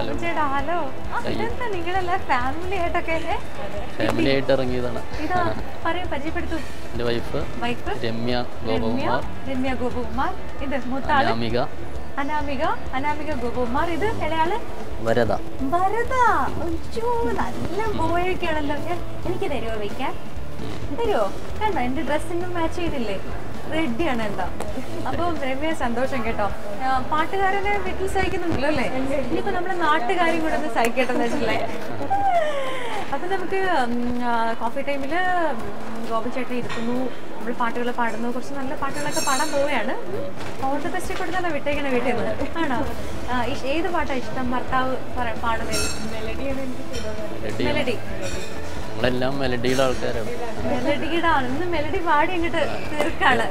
ഗോപൻ ചേട്ടാ ഹലോ ആ, ഇതെന്താ നിങ്ങളെല്ലാം ഫാമിലി ആയിട്ടൊക്കെ ഏ? ഫാമിലി ആയിട്ട് ഇറങ്ങിയതാണ് ഇതാ പറയൂ പരിചയപ്പെടുത്തു എൻ്റെ വൈഫ് വൈഫ് രമ്യ രമ്യ ഗോപകുമാർ രമ്യ ഗോപകുമാർ ഇത് മൂത്താള് അനാമിക അനാമിക അനാമിക ഗോപകുമാർ ഇത് ഇളയാള് വരദ ഭരത അയ്യോ നല്ല ബോയൊക്കെയാണല്ലോ ഏ, എനിക്ക് തരുമോ വെക്കാൻ തരുമോ കണ്ടോ എന്റെ ഡ്രസ്സിനും മാച്ച് ചെയ്തില്ലേ റെഡിയാണ് എന്താ അപ്പം രമ്യ സന്തോഷം കേട്ടോ ആ, പാട്ടുകാരനെ വീട്ടിൽ സഹിക്കുന്നുണ്ടല്ലോ അല്ലേ ഇനിയിപ്പോ നമ്മുടെ നാട്ടുകാരും കൂടെ ഒന്ന് സഹിക്കട്ടെ എന്ന് വെച്ചില്ലേ അപ്പൊ നമുക്ക് കോഫി ടൈമില് ഗോപൻ ചേട്ടൻ ഇരിക്കുന്നു നമ്മൾ പാട്ടുകൾ പാടുന്നു കുറച്ച് നല്ല പാട്ടുകളൊക്കെ പാടാൻ പോവുകയാണ് ഓൾ ദ ബെസ്റ്റ് കൊടുത്തല്ല വിട്ടേക്കണ വീട്ടിൽ നിന്ന് ആണോ ആ, ഇഷ്- ഏത് പാട്ടാ ഇഷ്ടം ഭർത്താവ് പറ- പാടുന്നതിൽ മെലഡി മെലഡി നമ്മളെല്ലാം മെലഡിയുടെ ആൾക്കാരാണ് മെലഡിയുടെ ആണ് ഇന്ന് മെലഡി പാടി അങ്ങോട്ട് തീർക്കാണ്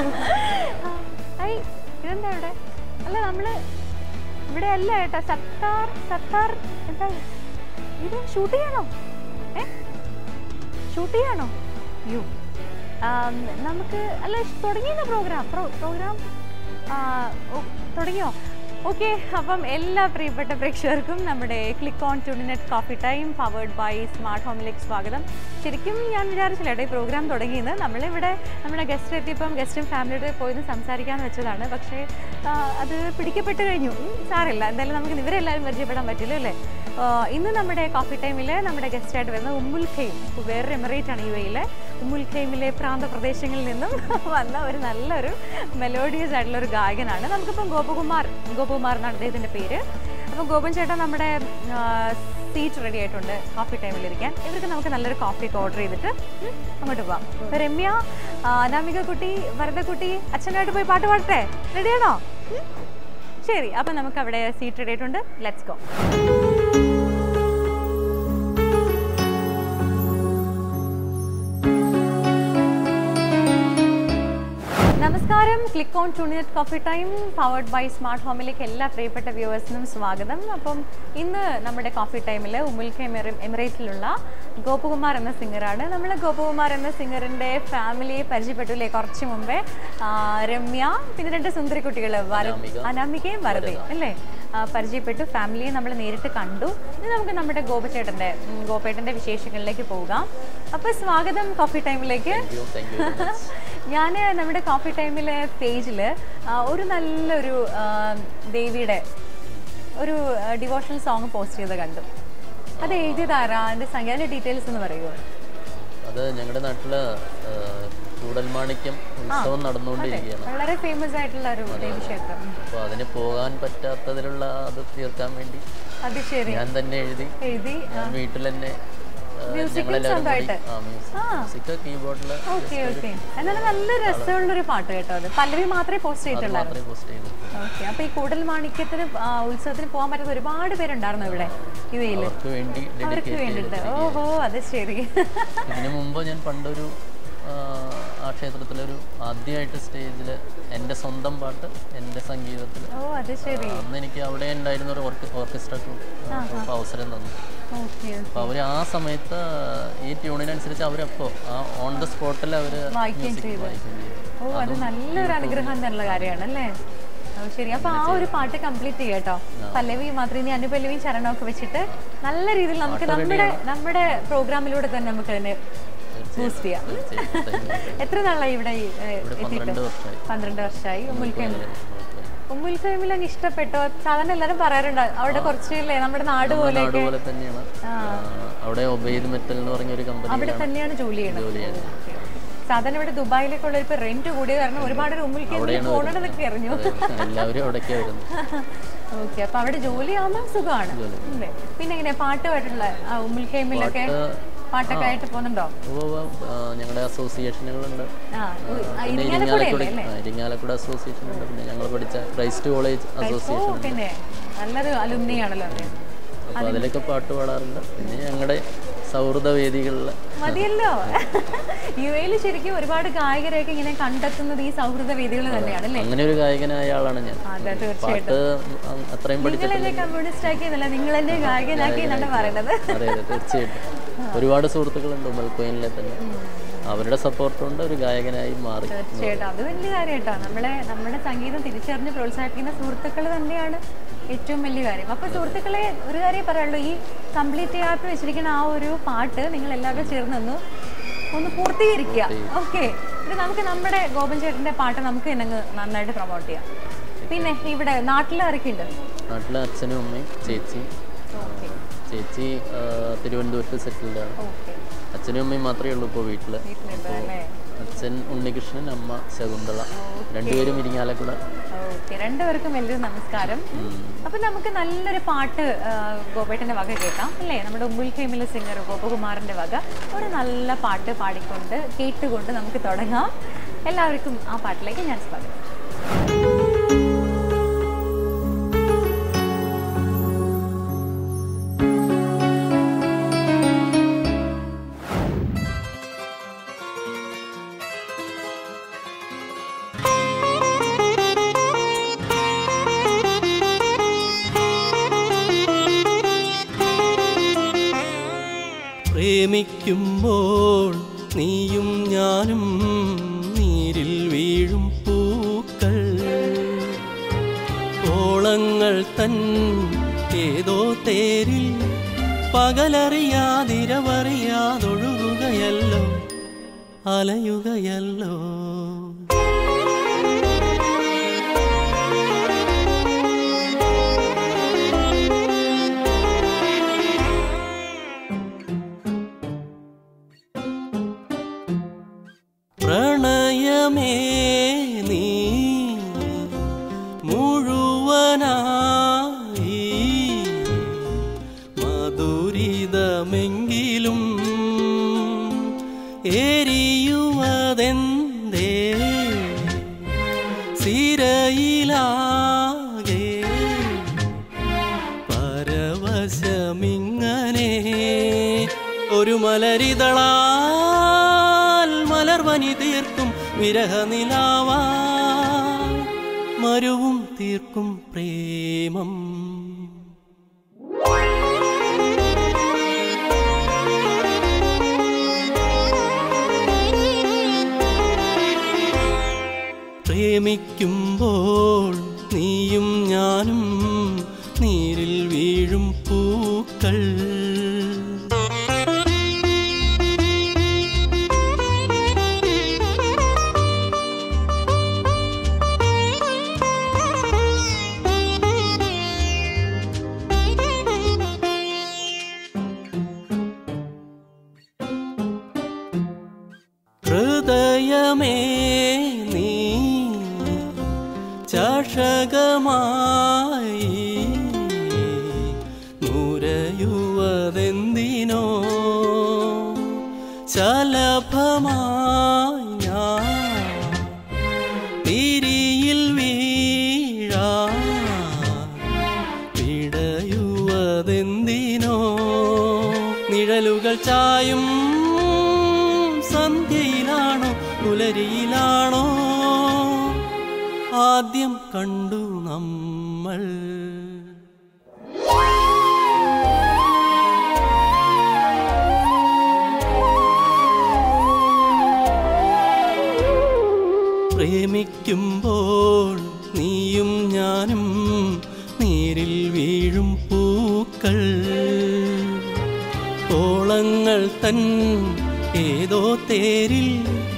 ഐ ഇതെന്താ ഇവിടെ അല്ല നമ്മള് ഇവിടെ അല്ല ഏട്ടാ സത്താർ സത്താർ എന്താ ഇത് ഷൂട്ട് ചെയ്യണോ ഏ ഷൂട്ട് ചെയ്യണോ യു നമുക്ക് അല്ല തുടങ്ങിയ പ്രോഗ്രാം പ്രോഗ്രാം തുടങ്ങിയോ ഓക്കെ അപ്പം എല്ലാ പ്രിയപ്പെട്ട പ്രേക്ഷകർക്കും നമ്മുടെ click on Tuninet coffee time powered by smart ഹോമിലേക്ക് സ്വാഗതം ശരിക്കും ഞാൻ വിചാരിച്ചില്ല കേട്ടോ ഈ പ്രോഗ്രാം തുടങ്ങിയത് നമ്മളിവിടെ നമ്മുടെ ഗസ്റ്റ് എത്തിയപ്പം ഗസ്റ്റും ഫാമിലിയുടെ പോയി സംസാരിക്കാമെന്ന് വെച്ചതാണ് പക്ഷേ ആ, അത് പിടിക്കപ്പെട്ട് കഴിഞ്ഞു ഉം, സാരമില്ല എന്തായാലും നമുക്ക് ഇവരെല്ലാവരും പരിചയപ്പെടാൻ പറ്റില്ല അല്ലേ ആ, ഇന്ന് നമ്മുടെ കോഫി ടൈമിൽ നമ്മുടെ ഗസ്റ്റായിട്ട് വരുന്നത് ഉമ്മുൽ ഖെയ്ം വേറൊരു എമിറേറ്റ് ആണ് യു എയിലെ ഉമ്മുൽ ഖെയ്മിലെ പ്രാന്ത പ്രദേശങ്ങളിൽ നിന്നും വന്ന ഒരു നല്ലൊരു മെലോഡിയസ് ആയിട്ടുള്ള ഒരു ഗായകനാണ് നമുക്കിപ്പം ഗോപകുമാർ ഗോപകുമാർ എന്നാണ് അദ്ദേഹത്തിൻ്റെ പേര് അപ്പം ഗോപൻ ചേട്ടൻ നമ്മുടെ സീറ്റ് റെഡി ആയിട്ടുണ്ട് കോഫി ടൈമിൽ ഇരിക്കാൻ ഇവർക്ക് നമുക്ക് നല്ലൊരു കോഫി ഒക്കെ ഓർഡർ ചെയ്തിട്ട് ഉം, അങ്ങോട്ട് പോവാം അപ്പോൾ രമ്യ ആ, അനാമിക കുട്ടി വരദക്കുട്ടി അച്ഛനായിട്ട് പോയി പാട്ട് പാടട്ടെ റെഡിയാണോ ഉം? ശരി അപ്പം നമുക്ക് അവിടെ സീറ്റ് റെഡി ആയിട്ടുണ്ട് ലെറ്റ്സ് ഗോ നമസ്കാരം click on Tuninet coffee time powered by smart ഹോമിലേക്ക് എല്ലാ പ്രിയപ്പെട്ട വ്യൂവേഴ്സിനും സ്വാഗതം അപ്പം ഇന്ന് നമ്മുടെ കോഫി ടൈമിൽ ഉമ്മുൽഖ എമിറേറ്റിലുള്ള ഗോപകുമാർ എന്ന സിംഗറാണ് നമ്മൾ ഗോപകുമാർ എന്ന സിംഗറിൻ്റെ ഫാമിലിയെ പരിചയപ്പെട്ടില്ലേ കുറച്ച് മുമ്പേ ആ, രമ്യ പിന്നെ രണ്ട് സുന്ദരി കുട്ടികൾ അനാമിക. അനാമികയും വരതയും അല്ലേ ആ, പരിചയപ്പെട്ടു ഫാമിലിയെ നമ്മൾ നേരിട്ട് കണ്ടു ഇനി നമുക്ക് നമ്മുടെ ഗോപചേട്ടൻ്റെ ഉം, ഗോപേട്ടൻ്റെ വിശേഷങ്ങളിലേക്ക് പോകാം അപ്പോൾ സ്വാഗതം കോഫി ടൈമിലേക്ക് thank you thank you very much ഞാൻ നമ്മുടെ കോഫി ടൈമിലെ പേജിൽ ഒരു നല്ലൊരു ആ, ദേവിയുടെ ഒരു ഡിവോഷണൽ സോങ് പോസ്റ്റ് ചെയ്ത് കണ്ടു അത് എഴുതിയതാരാ അതിൻ്റെ സംഗീത ഡീറ്റെയിൽസ് എന്ന് പറയുമോ അത് ഞങ്ങളുടെ നാട്ടില് ആ, കൂടൽമാണിക്യം ഉത്സവം നടന്നുകൊണ്ടിരിക്കുകയാണ് വളരെ ഫേമസ് ആയിട്ടുള്ള ഒരു ദേവീക്ഷേത്രം അപ്പോൾ അതിന് പോകാൻ പറ്റാത്തതിലുള്ള അത് തീർക്കാൻ വേണ്ടി അത് ശരി ഞാൻ തന്നെ എഴുതി എഴുതി ഞാൻ വീട്ടിൽ തന്നെ ആ, Music ഞങ്ങളെല്ലാവരും കൂടി സ്വന്തമായിട്ട്? ആ മ്യൂസിക് മ്യൂസിക് കീബോർഡിൽ ഓക്കെ ഓക്കെ എന്നാലും നല്ല രസമുള്ളൊരു പാട്ട് കേട്ടോ അത് പല്ലവി മാത്രമേ പോസ്റ്റ് ചെയ്തിട്ടുള്ളൂ മാത്രമേ പോസ്റ്റ് ചെയ്തു ഓക്കെ അപ്പൊ ഈ കൂടൽ മാണിക്യത്തിന് ആ, ഉത്സവത്തിന് പോകാൻ പറ്റാത്ത ഒരുപാട് പേരുണ്ടായിരുന്നു ഇവിടെ യു എയിൽ അവർക്ക് വേണ്ടി അവർക്ക് ഡെഡിക്കേറ്റ് വേണ്ടിയിട്ട് ഓഹോ അത് ശരി ഇതിനു മുമ്പ് ഞാൻ പണ്ടൊരു ആ, ആ ക്ഷേത്രത്തിലൊരു ആദ്യമായിട്ട് സ്റ്റേജിൽ എൻ്റെ സ്വന്തം പാട്ട് എൻ്റെ സംഗീതത്തിൽ ഓ അത് ശരി അന്ന് എനിക്ക് അവിടെ ഉണ്ടായിരുന്ന ഒരു ഓർക്കസ്ട്ര ട്രൂപ്പ് അവസരം തന്നു ഓക്കെ അപ്പോൾ അവർ ആ സമയത്ത് ഈ ട്യൂണിനനുസരിച്ച് അവരപ്പോൾ ആ ഓൺ ദ സ്പോട്ടിൽ അവർ വായിക്കുകയും ചെയ്തു വായിക്കുകയും ചെയ്തു ഓ അത് നല്ലൊരു അനുഗ്രഹം എന്നുള്ള കാര്യമാണ് അല്ലേ ഓ ശരി അപ്പൊ ആ ഒരു പാട്ട് കംപ്ലീറ്റ് ചെയ്യാട്ടോ പല്ലവി മാത്രം ഇനി അനുപല്ലവിയും ചരണമൊക്കെ വെച്ചിട്ട് നല്ല രീതിയിൽ നമുക്ക് നമ്മുടെ നമ്മുടെ പ്രോഗ്രാമിലൂടെ തന്നെ നമുക്ക് അതിനെ ബൂസ്റ്റ് ചെയ്യാം തീർച്ചയായിട്ടും thank you. എത്ര നാളായി ഇവിടെ ഈ, ഏ, ഇവിടെ എത്തിയിട്ട് പന്ത്രണ്ട് വർഷമായി പന്ത്രണ്ട് വർഷമായി ഉമ്മുൽക്കൈമിൽ ഓക്കെ. ഉമ്മുൽക്കൈമിൽ അങ്ങ് ഇഷ്ടപ്പെട്ടോ സാധാരണ എല്ലാവരും പറയാറുണ്ട് അവിടെ കുറച്ചില്ലേ നമ്മുടെ നാട് പോലെ നാട് പോലെ തന്നെയാണ് ആ, അവിടെ ഒബൈദ് മെറ്റൽ എന്ന് പറഞ്ഞ ഒരു അവിടെ കമ്പനിയിലാണ് തന്നെയാണ് ജോലി ചെയ്യുന്നത് ജോലി ചെയ്യുന്നത് സാധാരണ ഇവിടെ ദുബായിലേക്കുള്ള ഇപ്പൊ റെന്റ് കൂടിയ കാരണം ഒരുപാട് ഉമ്മുൽക്കൈമിൽ പോകണമെന്നൊക്കെ അറിഞ്ഞു എല്ലാവരും അവിടേക്ക് വരുന്നു ഓക്കെ അപ്പൊ അവിടെ ജോലി ആവുമ്പോൾ സുഖമാണ് അല്ലേ പിന്നെ എങ്ങനെ പാട്ടുമായിട്ടുള്ള ആ ഉമ്മുൽക്കൈമിലൊക്കെ പാട്ടൊക്കെ ആയിട്ട് പോകുന്നുണ്ടോ ഞങ്ങളുടെ അസോസിയേഷനുകളുണ്ട് ആ ഉ- ആ, പിന്നെ ഇരിങ്ങാലക്കുട ഇരിങ്ങാലക്കുട അല്ലേ ആ, ഇരിങ്ങാലക്കുട അസോസിയേഷൻ ഉണ്ട് പിന്നെ ഞങ്ങൾ പഠിച്ച ക്രൈസ്റ്റ് കോളേജ് ഓ അസോസിയേഷൻ പിന്നെ നല്ലൊരു അലുമിനി ആണല്ലോ അവര് അപ്പോൾ അതിലൊക്കെ പാട്ട് പാടാറുണ്ട് പിന്നെ ഞങ്ങളുടെ സൗഹൃദ വേദികളിൽ മതിയല്ലോ യു എയിൽ ശരിക്കും ഒരുപാട് ഗായകരെയൊക്കെ ഇങ്ങനെ കണ്ടെത്തുന്നത് ഈ സൗഹൃദ വേദികൾ തന്നെയാണ് അല്ലേ അങ്ങനെ ഒരു ഗായകനായ ആളാണ് ഞാൻ അതെ തീർച്ചയായിട്ടും പാട്ട് അത്രയും പഠിച്ചിട്ടില്ല നിങ്ങൾ എന്നെ കമ്മ്യൂണിസ്റ്റ് ആക്കിയെന്നല്ല നിങ്ങൾ എന്നെ ഗായകനാക്കി എന്നാണ് പറയുന്നത് അതെ അതെ തീർച്ചയായിട്ടും ഒരുപാട് സുഹൃത്തുക്കളുണ്ട് മൽക്കോയിനിലെ തന്നെ അവരുടെ സപ്പോർട്ട് കൊണ്ട് ഒരു ഗായകനായി മാറി തീർച്ചയായിട്ടും അത് വലിയ കാര്യം കേട്ടോ നമ്മളെ നമ്മുടെ സംഗീതം തിരിച്ചറിഞ്ഞ് പ്രോത്സാഹിപ്പിക്കുന്ന സുഹൃത്തുക്കൾ തന്നെയാണ് ഏറ്റവും വലിയ കാര്യം അപ്പൊ സുഹൃത്തുക്കളെ ഒരു കാര്യം പറയാനുള്ളൂ ഈ കംപ്ലീറ്റ് ചെയ്യാത്ത വെച്ചിരിക്കുന്ന ആ ഒരു പാട്ട് നിങ്ങൾ എല്ലാവരും ചേർന്ന് ഒന്ന് ഒന്ന് പൂർത്തീകരിക്കുക ഓക്കെ ഇത് നമുക്ക് നമ്മുടെ ഗോപൻ ചേട്ടന്റെ പാട്ട് നമുക്ക് തന്നെ അങ്ങ് നന്നായിട്ട് പ്രൊമോട്ട് ചെയ്യാം പിന്നെ ഇവിടെ നാട്ടിൽ ആരൊക്കെയുണ്ട് നാട്ടിലെ അച്ഛനും അമ്മയും ചേച്ചി ഓക്കെ ചേച്ചി ആ, തിരുവനന്തപുരത്ത് സെറ്റിൽഡ് ആണ് ഓക്കെ അച്ഛനും അമ്മയും മാത്രമേ ഉള്ളൂ ഇപ്പോൾ വീട്ടിൽ വീട്ടിലുണ്ട് അല്ലേ അച്ഛൻ ഉണ്ണികൃഷ്ണൻ അമ്മ ശകുന്തള രണ്ടുപേരും ഇരിങ്ങാലക്കുട ഓക്കെ രണ്ടുപേർക്കും വലിയൊരു നമസ്കാരം അപ്പൊ നമുക്ക് നല്ലൊരു പാട്ട് ആ, ഗോപേട്ടന്റെ വക കേൾക്കാം അല്ലേ നമ്മുടെ ഉമ്മുൽ ഫേമിലെ സിംഗർ ഗോപകുമാറിന്റെ വക ഒരു നല്ല പാട്ട് പാടിക്കൊണ്ട് കേട്ടുകൊണ്ട് നമുക്ക് തുടങ്ങാം എല്ലാവർക്കും ആ പാട്ടിലേക്ക് ഞാൻ സ്വാഗതം പ്രേമിക്കുമ്പോൾ നീയും ഞാനും നീരിൽ വീഴും പൂക്കൾ ഓളങ്ങൾ തൻ ഏതോ തേരിൽ പകലറിയാതിരവറിയാതൊഴുകുകയല്ലോ അലയുകയല്ലോ പ്രണയമേ നീ മുഴുവനായി മധുരിതമെങ്കിലും എരിയുവതെന്തേ സിരയിലാകെ പരവശമിങ്ങനെ ഒരു മലരിതളാൽ മലർവനി തീർക്കും വിരഹനിലാവാ മരുവും തീർക്കും പ്രേമം പ്രേമിക്കുമ്പോൾ നീയും ഞാനും നീരിൽ വീഴും പൂക്കൾ ഹൃദയമേ നീ ചഷകമായി നുരയുവതെന്തിനോ ശലഭമായി ഞാൻ തിരിയിൽ വീഴാ പിടയുവതെന്തിനോ നിഴലുകൾ ചായും സന്ധ്യയിലാണോ പുലരിയിലാണോ ആദ്യം കണ്ടു നമ്മൾ പ്രേമിക്കുമ്പോൾ നീയും ഞാനും നീരിൽ വീഴും പൂക്കൾ ഓളങ്ങൾ തൻ ഏതോ തേരിൽ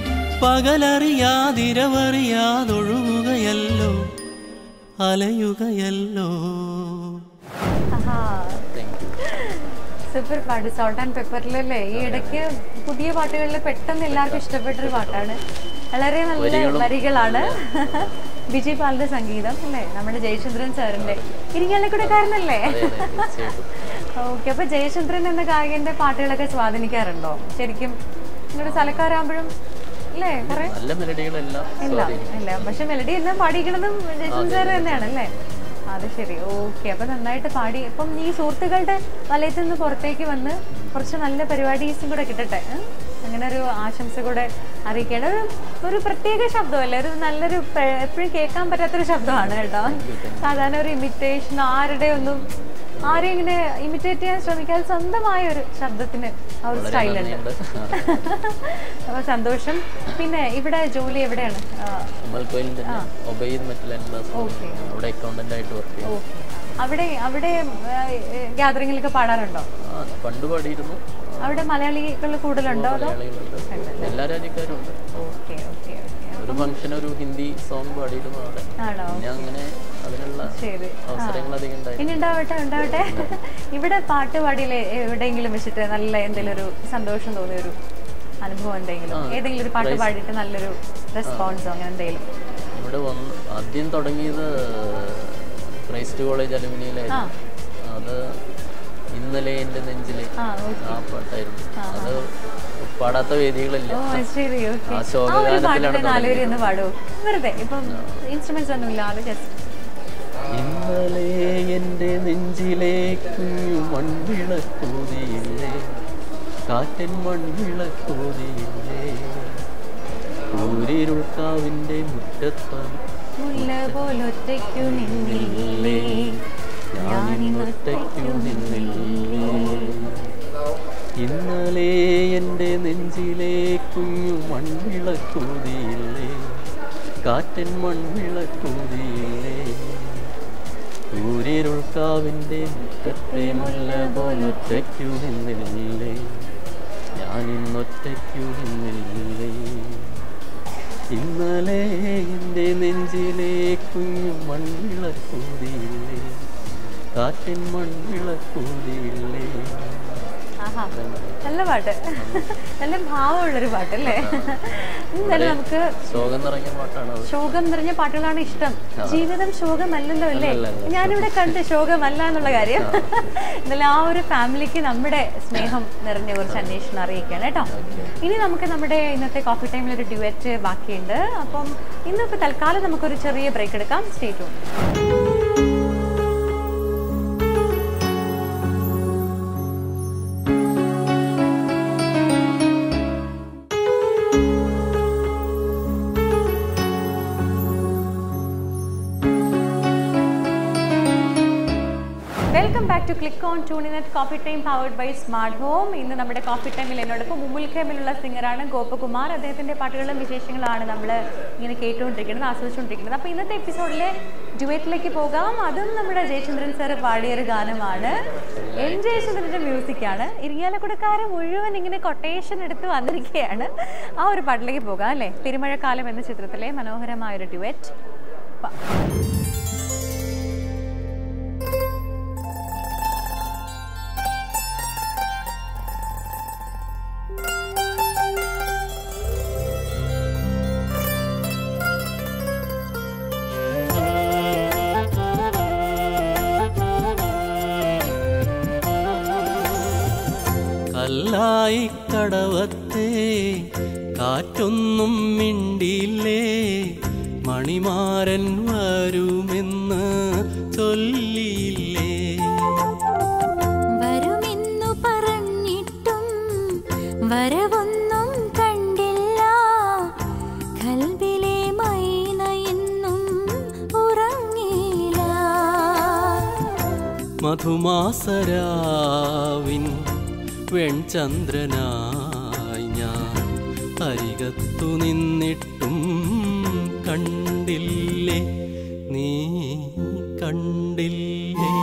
പകലറിയാതിരവറിയാതൊഴുകുകയല്ലോ അലയുകയല്ലോ സൂപ്പർ പാട്ട് സോൾട്ട് ആൻഡ് പെപ്പറിലല്ലേ ഈ ഇടയ്ക്ക് പുതിയ പാട്ടുകളിൽ പെട്ടെന്ന് എല്ലാവർക്കും ഇഷ്ടപ്പെട്ടൊരു പാട്ടാണ് വളരെ നല്ല വരികളാണ് ബിജി പാലിന്റെ സംഗീതം അല്ലേ നമ്മുടെ ജയചന്ദ്രൻ സാറിന്റെ ഇരിങ്ങാലക്കുടക്കാരനല്ലേ അതെ അതെ തീർച്ചയായിട്ടും ഓക്കെ അപ്പൊ ജയചന്ദ്രൻ എന്ന ഗായകന്റെ പാട്ടുകളൊക്കെ സ്വാധീനിക്കാറുണ്ടോ ശരിക്കും നിങ്ങളുടെ സ്ഥലക്കാരാകുമ്പോഴും അല്ലേ കുറെ നല്ല മെലഡികളെല്ലാം ഇല്ല സ്വാധീനിക്കും ഇല്ല പക്ഷെ മെലഡി എല്ലാം പാടിക്കണതും ജയചന്ദ്രൻ സാർ തന്നെയാണ് അല്ലേ അത് ശരി ഓക്കെ അപ്പൊ നന്നായിട്ട് പാടി അപ്പം ഈ സുഹൃത്തുക്കളുടെ വലയത്തിൽ നിന്ന് പുറത്തേക്ക് വന്ന് കുറച്ച് നല്ല പരിപാടീസും കൂടെ കിട്ടട്ടെ ഏ? അങ്ങനെ ഒരു ആശംസ കൂടെ അറിയിക്കേണ്ട ഒരു ഒരു പ്രത്യേക ശബ്ദമല്ലേ ഒരു നല്ലൊരു പെ- എപ്പോഴും കേൾക്കാൻ പറ്റാത്തൊരു ശബ്ദമാണ് കേട്ടോ സാധാരണ ഒരു ഇമിറ്റേഷൻ ആരുടെ ഒന്നും ആരെയും ഇങ്ങനെ ഇമിറ്റേറ്റ് ചെയ്യാൻ ശ്രമിക്കാതെ സ്വന്തമായ ഒരു ശബ്ദത്തിന് ആ ഒരു സ്റ്റൈലുണ്ട് നന്ദിയുണ്ട് അപ്പൊ സന്തോഷം പിന്നെ ഇവിടെ ജോലി എവിടെയാണ് ആ, ഉമ്മൽ കോയിലിൻ്റെ Obaid metal and glass okay അവിടെ അക്കൗണ്ടന്റ് ആയിട്ട് വർക്ക് ചെയ്യും ഓക്കെ അവിടെ അവിടെ ഗ്യാതറിങ്ങിലൊക്കെ പാടാറുണ്ടോ ആ പണ്ട് പാടിയിരുന്നു ആ, അവിടെ മലയാളികൾ കൂടുതലുണ്ടോ അതോ മലയാളികളുണ്ട് എല്ലാ രാജ്യക്കാരും ഉണ്ട് ഓക്കെ ഓക്കെ ഓക്കെ ഒരു ഫംഗ്ഷൻ ഒരു ഹിന്ദി സോങ് പാടിയിരുന്നു അവിടെ ആണോ പിന്നെ അങ്ങനെ അതിനുള്ള ശരി അവസരങ്ങൾ അധികം ഉണ്ടായി ഇനി ഉണ്ടാവട്ടെ ഉണ്ടാവട്ടെ ഇവിടെ പാട്ട് പാടിയില്ലേ എവിടെയെങ്കിലും വെച്ചിട്ട് നല്ല എന്തെങ്കിലും ഒരു സന്തോഷം തോന്നിയ ഒരു അനുഭവം എന്തെങ്കിലും ഏതെങ്കിലും ഒരു പാട്ട് പാടിയിട്ട് നല്ലൊരു റെസ്പോൺസോ അങ്ങനെ എന്തെങ്കിലും ഇവിടെ വന്ന് ആദ്യം തുടങ്ങിയത് ക്രൈസ്റ്റ് കോളേജ് അലുമിനിയിലായിരുന്നു അത് ഇന്നലെ എൻ്റെ നെഞ്ചിലെ ആ ഓക്കെ ആ പാട്ടായിരുന്നു അത് പാടാത്ത വേദികളില്ല ഓ ശരി ഓക്കെ ആ ആ ഒരു ശോകഗാനത്തിലാണ് പാട്ടിന്റെ നാലുപേര് ഒന്ന് പാടൂ വെറുതെ ഇപ്പം ഇൻസ്ട്രുമെന്റ്സ് ഒന്നും ഇല്ലാതെ ജസ്റ്റ് ഇന്നലെ എൻ്റെ നെഞ്ചിലേക്ക് മൺവിളക്കൂതിയില്ലേ കാറ്റൻ മൺവിളക്കൂതിയില്ലേ ഊരിരുൾക്കാവിൻ്റെ മുറ്റത്താണ് മുല്ല പോലൊറ്റയ്ക്കു നിന്നില്ലേ ഞാനിന്നൊറ്റയ്ക്കു നിന്നില്ലേ ഇന്നലെ എൻ്റെ നെഞ്ചിലെ കുഞ്ഞു മൺവിളക്കൂതിയില്ലേ കാറ്റൻ മൺവിളക്കൂതിയില്ലേ ഊരിരുൾക്കാവിൻ്റെ മുറ്റത്തെ മുല്ല പോലൊറ്റയ്ക്കു നിന്നില്ലേ ഞാനിന്നൊറ്റയ്ക്കു നിന്നില്ലേ ഇന്നലെ എൻ്റെ നെഞ്ചിലെ കുഞ്ഞു മൺവിളക്കൂതിയില്ലേ കാറ്റിൻ മൺവിളക്കൂതിയില്ലേ ആഹാ നല്ല പാട്ട് നല്ല ഭാവമുള്ളൊരു പാട്ടല്ലേ എന്തായാലും നമുക്ക് ശോകം നിറഞ്ഞ പാട്ടാണ് അത് ശോകം നിറഞ്ഞ പാട്ടുകളാണ് ഇഷ്ടം ജീവിതം ശോകമല്ലല്ലോ അല്ലേ ഞാനിവിടെ കണ്ട് ശോകമല്ല എന്നുള്ള കാര്യം എന്നാലും ആ ഒരു ഫാമിലിക്ക് നമ്മുടെ സ്നേഹം നിറഞ്ഞ കുറച്ച് അന്വേഷണം അറിയിക്കുകയാണ് കേട്ടോ ഇനി നമുക്ക് നമ്മുടെ ഇന്നത്തെ കോഫി ടൈമിൽ ഒരു ഡ്യുവറ്റ് ബാക്കിയുണ്ട് അപ്പം ഇന്നിപ്പോൾ തൽക്കാലം നമുക്കൊരു ചെറിയ ബ്രേക്ക് എടുക്കാം state welcome back to click on Tuninet coffee time powered by smart home ഇന്ന് നമ്മുടെ കോഫി ടൈമിൽ എന്നോടൊപ്പം മുമ്പിൽ കേമിലുള്ള സിംഗറാണ് ഗോപകുമാർ അദ്ദേഹത്തിൻ്റെ പാട്ടുകളും വിശേഷങ്ങളാണ് നമ്മൾ ഇങ്ങനെ കേട്ടുകൊണ്ടിരിക്കുന്നത് ആസ്വദിച്ചുകൊണ്ടിരിക്കുന്നത് അപ്പോൾ ഇന്നത്തെ എപ്പിസോഡിലെ ഡുവറ്റിലേക്ക് പോകാം അതും നമ്മുടെ ജയചന്ദ്രൻ സാർ പാടിയൊരു ഗാനമാണ് എൻ ജയചന്ദ്രൻ്റെ മ്യൂസിക്കാണ് ഇരിങ്ങാലക്കുടക്കാരൻ മുഴുവൻ ഇങ്ങനെ കൊട്ടേഷൻ എടുത്ത് വന്നിരിക്കുകയാണ് ആ ഒരു പാട്ടിലേക്ക് പോകാം അല്ലേ തിരുമഴക്കാലം എന്ന ചിത്രത്തിലെ മനോഹരമായൊരു ഡുവറ്റ് കല്ലായി കടവത്തെ കാറ്റൊന്നും മിണ്ടിയില്ലേ മണിമാരൻ വരുമെന്ന് ചൊല്ലിയില്ലേ വരുമെന്നു പറഞ്ഞിട്ടും വരവൊന്നും കണ്ടില്ല കൽബിലെ മൈന എന്നും ഉറങ്ങില്ല മധുമാസരാവിൻ വെൺചന്ദ്രനായി ഞാൻ അരികത്തു നിന്നിട്ടും കണ്ടില്ലേ നീ കണ്ടില്ലേ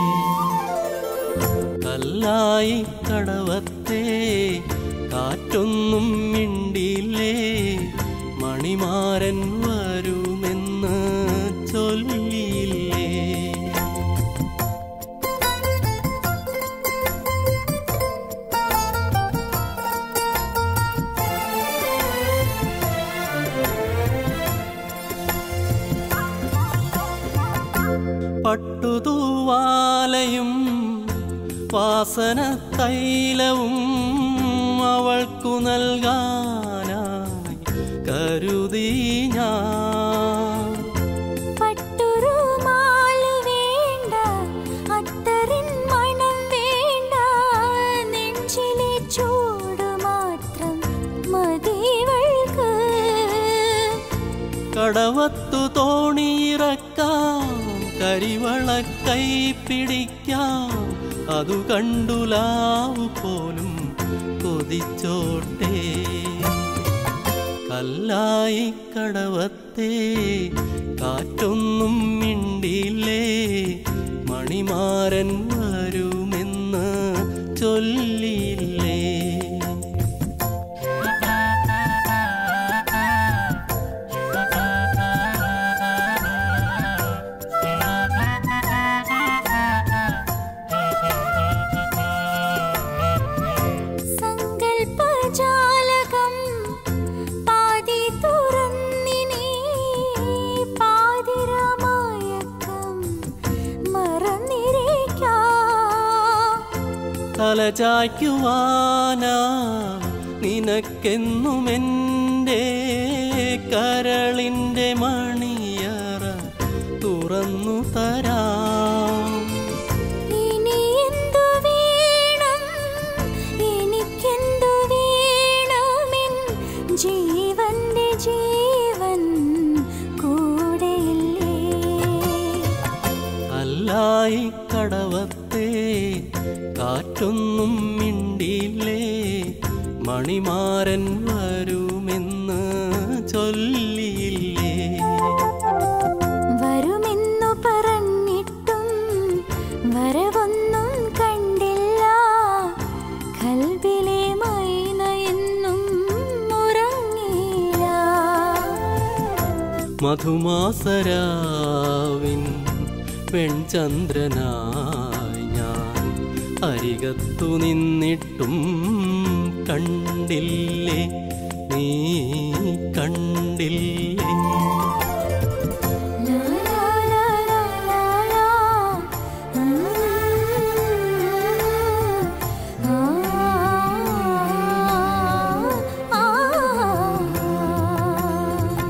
കല്ലായി കടവത്തെ കാറ്റൊന്നും മിണ്ടിയില്ലേ മണിമാരൻ വരുമെന്ന് ചൊല്ലിയില്ലേ പട്ടുതൂവാലയും വാസന തൈലവും അവൾക്കു നൽകാനായി കരുതി ഞാൻ പട്ടുറുമാല് വേണ്ട അത്തറിൻ മണം വേണ്ട നെഞ്ചിലെ ചൂട് മാത്രം മതിവൾക്ക് കടവത്തു തോണിയിറക്കാം കരിവള കൈ പിടിക്കാം അതു കണ്ടുലാവു പോലും കൊതിച്ചോട്ടെ കല്ലായി കടവത്തെ കാറ്റൊന്നും മിണ്ടിയില്ലേ മണി മണിമാരൻ വരുമെന്ന് ചൊല്ലിയില്ലേ സങ്കൽപ്പജാലകം പാതി തുറന്നിനി പാതിരമയക്കം മറന്നിരിക്കാം തലചായ്ക്കുവാനാ നിനക്കെന്നുമെൻ്റെ കരളിൻ്റെ മണിയറ തുറന്നു തരാം ഇനി എന്തു വേണം എനിക്കെന്തു വേണമെൻ ജീവന്റെ ജീവൻ കൂടെയില്ലേ അല്ലായി കടവത്തെ കാറ്റൊന്നും മിണ്ടിയില്ലേ മണിമാരൻ വരുമെന്ന് ചൊല്ലിയില്ലേ വരുമെന്നു പറഞ്ഞിട്ടും വരവൊന്നും കണ്ടില്ല കൽബിലെ മൈന എന്നും ഉറങ്ങില്ല മധുമാസരാവിൻ പെൺചന്ദ്രനായി ഞാൻ അരികത്തു നിന്നിട്ടും കണ്ടില്ലേ നീ കണ്ടില്ലേ ലാ, ലാ, ലാ, ലാ, ലാ, ലാ. ഉം. ആ, ആ, ആ.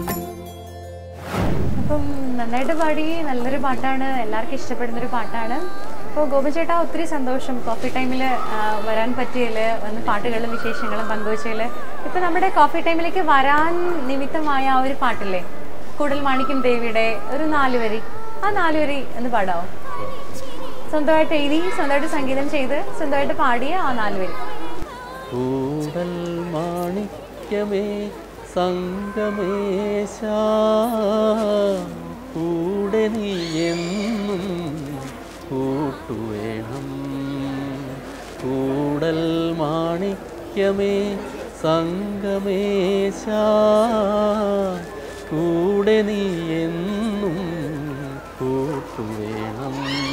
അപ്പം നന്നായിട്ട് പാടി നല്ലൊരു പാട്ടാണ് എല്ലാവർക്കും ഇഷ്ടപ്പെടുന്ന ഒരു പാട്ടാണ് അപ്പോൾ ഗോപൻ ചേട്ടാ ഒത്തിരി സന്തോഷം കോഫി ടൈമിൽ വരാൻ പറ്റിയതിൽ വന്ന് പാട്ടുകളും വിശേഷങ്ങളും പങ്കുവച്ചതിൽ ഇപ്പം നമ്മുടെ കോഫി ടൈമിലേക്ക് വരാൻ നിമിത്തമായ ആ ഒരു പാട്ടില്ലേ കൂടൽ മാണിക്യം ദേവിയുടെ ഒരു നാല് വരി ആ നാല് വരി ഒന്ന് പാടാവോ സ്വന്തമായിട്ട് എഴുതി സ്വന്തമായിട്ട് സംഗീതം ചെയ്ത് സ്വന്തമായിട്ട് പാടിയ ആ നാല് വരി കൂടൽ മാണിക്യമേ സംഗമേശ കൂടെ നീ എന്നും കൂട്ടുവേണം കൂടൽ മാണിക്യമേ സംഗമേശ കൂടെ നീ എന്നും കൂട്ടുവേണം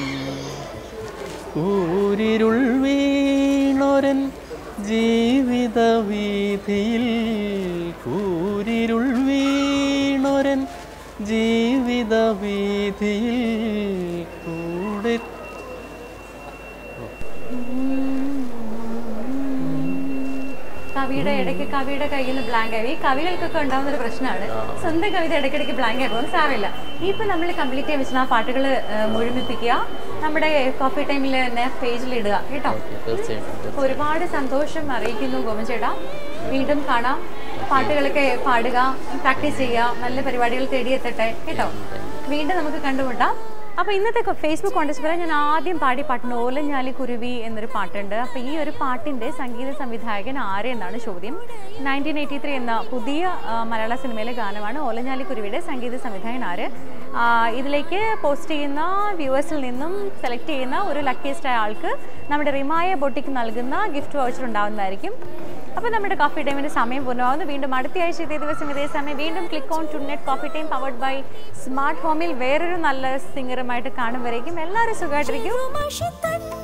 ഊരിരുൾ വീണൊരൻ ജീവിത വീതിയിൽ കൂരിരുൾ വീണൊരൻ ജീവിത വീതിയിൽ കൂടെ കവിയുടെ ഇടയ്ക്ക് കവിയുടെ കയ്യിൽ നിന്ന് ബ്ലാങ്ക് ആയി ഈ കവികൾക്കൊക്കെ ഉണ്ടാവുന്ന ഒരു പ്രശ്നമാണ് സ്വന്തം കവിത ഇടയ്ക്കിടയ്ക്ക് ബ്ലാങ്ക് ആയി പോകുന്നത് സാരമില്ല ഇപ്പൊ നമ്മൾ കംപ്ലീറ്റ് ചെയ്യാൻ വെച്ചാൽ ആ പാട്ടുകൾ മുഴുമിപ്പിക്കുക നമ്മുടെ കോഫി ടൈമിൽ തന്നെ പേജിൽ ഇടുക കേട്ടോ ഓക്കെ തീർച്ചയായിട്ടും അപ്പൊ ഒരുപാട് സന്തോഷം അറിയിക്കുന്നു ഗോമൻ ചേട്ടാ വീണ്ടും കാണാം പാട്ടുകളൊക്കെ പാടുക പ്രാക്ടീസ് ചെയ്യുക നല്ല പരിപാടികൾ തേടിയെത്തട്ടെ കേട്ടോ വീണ്ടും നമുക്ക് കണ്ടുമുട്ടാം അപ്പോൾ ഇന്നത്തെ ഫേസ്ബുക്ക് കോൺടസ്റ്റ് പോലെ ഞാൻ ആദ്യം പാടി പാട്ടുണ്ട് ഓലഞ്ഞാലി കുരുവി എന്നൊരു പാട്ടുണ്ട് അപ്പോൾ ഈ ഒരു പാട്ടിൻ്റെ സംഗീത സംവിധായകൻ ആര് എന്നാണ് ചോദ്യം നയൻറ്റീൻ എയ്റ്റി ത്രീ എന്ന പുതിയ ആ, മലയാള സിനിമയിലെ ഗാനമാണ് ഓലഞ്ഞാലി കുരുവിയുടെ സംഗീത സംവിധായകൻ ആര് ആ, ഇതിലേക്ക് പോസ്റ്റ് ചെയ്യുന്ന വ്യൂവേഴ്സിൽ നിന്നും സെലക്ട് ചെയ്യുന്ന ഒരു ലക്കിയസ്റ്റ് ആയ ആൾക്ക് നമ്മുടെ റിമായ ബൊട്ടിക്ക് നൽകുന്ന ഗിഫ്റ്റ് വൗച്ചർ ഉണ്ടാവുന്നതായിരിക്കും അപ്പോൾ നമ്മുടെ കോഫി ടൈമിൻ്റെ സമയം പൂർണ്ണമാകുന്നു വീണ്ടും അടുത്ത ആഴ്ച ഇതേ ദിവസം ഇതേ സമയം വീണ്ടും click on to net coffee time powered by smart ഹോമിൽ വേറൊരു നല്ല സിംഗറുമായിട്ട് കാണും വരേക്കും എല്ലാവരും സുഖമായിട്ടിരിക്കും മഷി തണ്ണ